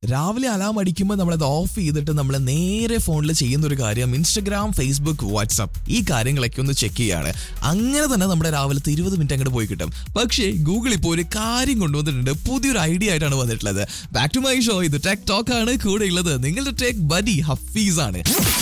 രാവിലെ അലാം അടിക്കുമ്പോൾ നമ്മളത് ഓഫ് ചെയ്തിട്ട് നമ്മൾ നേരെ ഫോണിൽ ചെയ്യുന്ന ഒരു കാര്യം ഇൻസ്റ്റഗ്രാം ഫേസ്ബുക്ക് വാട്സപ്പ് ഈ കാര്യങ്ങളൊക്കെ ഒന്ന് ചെക്ക് ചെയ്യാണ് അങ്ങനെ തന്നെ നമ്മുടെ രാവിലത്തെ ഇരുപത് മിനിറ്റ് അങ്ങോട്ട് പോയി കിട്ടും പക്ഷേ ഗൂഗിൾ ഇപ്പോൾ ഒരു കാര്യം കൊണ്ടുവന്നിട്ടുണ്ട് പുതിയൊരു ഐഡിയ ആയിട്ടാണ് വന്നിട്ടുള്ളത് ബാക്ക് ടു മൈ ഷോ ഇത് ടെക് ടോക്ക് ആണ് കൂടെ ഉള്ളത് നിങ്ങളുടെ ടെക് ബഡി ഹഫീസ് ആണ്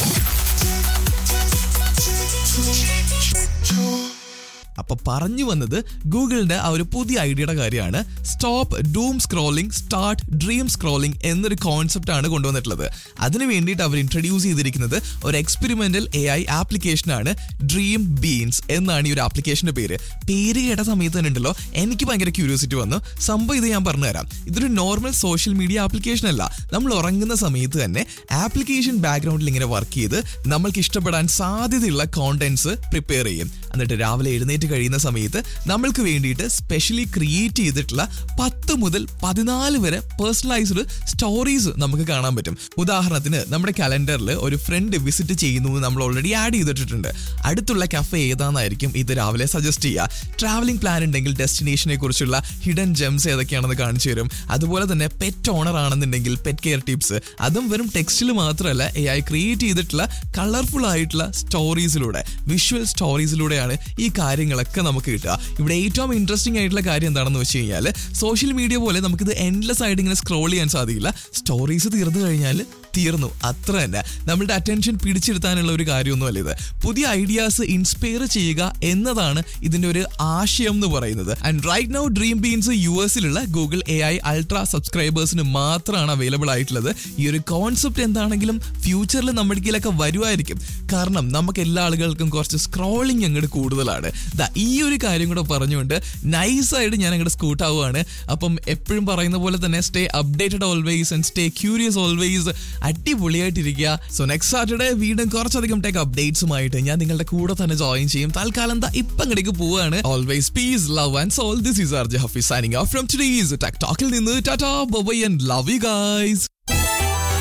അപ്പൊ പറഞ്ഞു വന്നത് ഗൂഗിളിന്റെ ആ ഒരു പുതിയ ഐഡിയയുടെ കാര്യമാണ് stop doom scrolling start dream scrolling എന്നൊരു കോൺസെപ്റ്റ് ആണ് കൊണ്ടുവന്നിട്ടുള്ളത് അതിന് വേണ്ടിയിട്ട് അവർ ഇൻട്രൊഡ്യൂസ് ചെയ്തിരിക്കുന്നത് ഒരു എക്സ്പെരിമെന്റൽ എ ഐ ആപ്ലിക്കേഷനാണ് ഡ്രീം ബീൻസ് എന്നാണ് ഈ ഒരു ആപ്ലിക്കേഷന്റെ പേര് പേര് കേട്ട സമയത്ത് തന്നെ ഉണ്ടല്ലോ എനിക്ക് ഭയങ്കര ക്യൂരിയോസിറ്റി വന്നു സംഭവം ഇത് ഞാൻ പറഞ്ഞുതരാം ഇതൊരു നോർമൽ സോഷ്യൽ മീഡിയ ആപ്ലിക്കേഷൻ അല്ല നമ്മൾ ഉറങ്ങുന്ന സമയത്ത് തന്നെ ആപ്ലിക്കേഷൻ ബാക്ക്ഗ്രൗണ്ടിൽ ഇങ്ങനെ വർക്ക് ചെയ്ത് നമ്മൾക്ക് ഇഷ്ടപ്പെടാൻ സാധ്യതയുള്ള കോണ്ടന്റ്സ് പ്രിപ്പയർ ചെയ്യും എന്നിട്ട് രാവിലെ എഴുന്നേറ്റ് കഴിയുന്ന സമയത്ത് നമ്മൾക്ക് വേണ്ടിയിട്ട് സ്പെഷ്യലി ക്രിയേറ്റ് ചെയ്തിട്ടുള്ള പത്ത് മുതൽ പതിനാല് വരെ പേഴ്സണലൈസ്ഡ് സ്റ്റോറീസ് നമുക്ക് കാണാൻ പറ്റും ഉദാഹരണത്തിന് നമ്മുടെ കലണ്ടറിൽ ഒരു ഫ്രണ്ട് വിസിറ്റ് ചെയ്യുന്നു എന്ന് നമ്മൾ ഓൾറെഡി ആഡ് ചെയ്തിട്ടുണ്ട് അടുത്തുള്ള കഫേ ഏതാണെന്നായിരിക്കും ഇത് രാവിലെ സജസ്റ്റ് ചെയ്യുക ട്രാവലിംഗ് പ്ലാൻ ഉണ്ടെങ്കിൽ ഡെസ്റ്റിനേഷനെ കുറിച്ചുള്ള ഹിഡൻ ജെംസ് ഏതൊക്കെയാണെന്ന് കാണിച്ചു തരും അതുപോലെ തന്നെ പെറ്റ് ഓണർ ആണെന്നുണ്ടെങ്കിൽ പെറ്റ് കെയർ ടിപ്സ് അതും വെറും ടെക്സ്റ്റിൽ മാത്രമല്ല എ ഐ ക്രിയേറ്റ് ചെയ്തിട്ടുള്ള കളർഫുൾ ആയിട്ടുള്ള സ്റ്റോറീസിലൂടെ വിഷ്വൽ സ്റ്റോറീസിലൂടെയാണ് ഈ കാര്യങ്ങളൊക്കെ നമുക്ക് കിട്ടുക ഇവിടെ ഏറ്റവും ഇൻട്രസ്റ്റിംഗ് ആയിട്ടുള്ള കാര്യം എന്താണെന്ന് വെച്ച് കഴിഞ്ഞാൽ സോഷ്യൽ മീഡിയ പോലെ നമുക്കിത് എൻഡ്ലെസ് ആയിട്ട് ഇങ്ങനെ സ്ക്രോൾ ചെയ്യാൻ സാധിക്കില്ല സ്റ്റോറീസ് തീർന്നു കഴിഞ്ഞാൽ തീർന്നു അത്ര തന്നെ നമ്മളുടെ അറ്റൻഷൻ പിടിച്ചെടുത്താനുള്ള ഒരു കാര്യമൊന്നുമല്ല ഇത് പുതിയ ഐഡിയാസ് ഇൻസ്പയർ ചെയ്യുക എന്നതാണ് ഇതിന്റെ ഒരു ആശയം എന്ന് പറയുന്നത് and right now dream beans യു എസിലുള്ള ഗൂഗിൾ എ ഐ അൾട്രാ സബ്സ്ക്രൈബേഴ്സിന് മാത്രമാണ് അവൈലബിൾ ആയിട്ടുള്ളത് ഈ ഒരു കോൺസെപ്റ്റ് എന്താണെങ്കിലും ഫ്യൂച്ചറിൽ നമ്മുടെ കയ്യിലൊക്കെ വരുമായിരിക്കും കാരണം നമുക്ക് എല്ലാ ആളുകൾക്കും കുറച്ച് സ്ക്രോളിംഗ് അങ്ങോട്ട് കൂടുതലാണ് ദാ ഈ ഒരു കാര്യം കൂടെ പറഞ്ഞുകൊണ്ട് നൈസായിട്ട് ഞാൻ അങ്ങോട്ട് സ്കൂട്ട് ആവുകയാണ് അപ്പം എപ്പോഴും പറയുന്ന പോലെ തന്നെ stay updated always and stay curious always അടിപൊളിയായിട്ടിരിക്കുക സോ നെക്സ്റ്റ് സാറ്റർഡേ വീണ്ടും കുറച്ചധികം ടെക് അപ്ഡേറ്റ്സുമായിട്ട് ഞാൻ നിങ്ങളുടെ കൂടെ തന്നെ ജോയിൻ ചെയ്യും തൽക്കാലം എന്താ ഇപ്പം അങ്ങടേക്ക് പോവാണ് always peace love and soul this is R J Hafeez signing off from today's tech ടോക്കിൽ നിന്ന് tata bye and love you guys